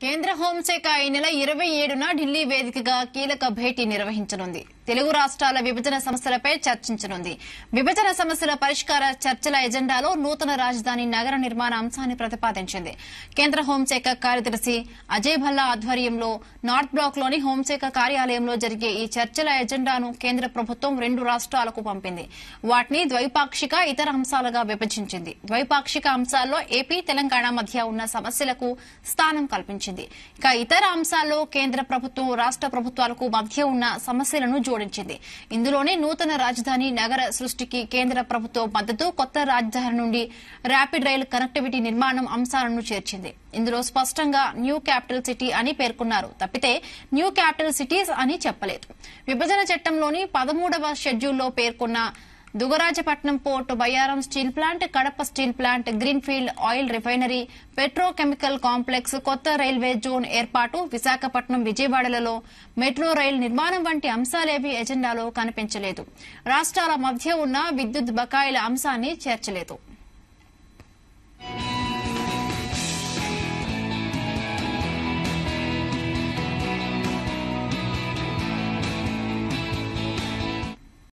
కేంద్ర హోంశాఖ ఈ నెల ఇరవై ఏడున ఢిల్లీ వేదికగా కీలక భేటీ నిర్వహించనుంది తెలుగు రాష్ట్రాల విభజన సమస్యలపై చర్చించనుంది విభజన సమస్యల పరిష్కార చర్చల ఎజెండాలో నూతన రాజధాని నగర నిర్మాణ అంశాన్ని ప్రతిపాదించింది కేంద్ర హోంశాఖ కార్యదర్శి అజయ్ భల్లా ఆధ్వర్యంలో నార్త్ బ్లాక్ లోని హోంశాఖ కార్యాలయంలో జరిగే ఈ చర్చల ఎజెండాను కేంద్ర ప్రభుత్వం రెండు రాష్ట్రాలకు పంపింది వాటిని ద్వైపాక్షిక ఇతర అంశాలుగా విభజించింది ద్వైపాక్షిక అంశాల్లో ఏపీ తెలంగాణ మధ్య ఉన్న సమస్యలకు స్థానం కల్పించింది ఇక ఇతర అంశాల్లో కేంద్ర ప్రభుత్వం రాష్ట ప్రభుత్వాలకు మధ్య ఉన్న సమస్యలను జోడించింది ఇందులోనే నూతన రాజధాని నగర సృష్టికి కేంద్ర ప్రభుత్వం మద్దతు కొత్త రాజధాని నుండి ర్యాపిడ్ రైలు కనెక్టివిటీ నిర్మాణం అంశాలను చేర్చింది ఇందులో స్పష్టంగా న్యూ క్యాపిటల్ సిటీ అని పేర్కొన్నారు తప్పితే న్యూ క్యాపిటల్ సిటీస్ అని చెప్పలేదు విభజన చట్టంలోని పదమూడవ షెడ్యూల్లో పేర్కొన్న Dugarajapatnam port Bayyaram steel plant Kadapa steel plant greenfield oil refinery petrochemical complex కొత్త రైల్వే జోన్ ఏర్పాటు విశాఖపట్నం విజయవాడలలో మెట్రో రైలు నిర్మాణం వంటి అంశాలేవీ ఎజెండాలో కనిపించలేదు రాష్ట్రాల మధ్య ఉన్న విద్యుత్ బకాయిల అంశాన్ని చేర్చలేదు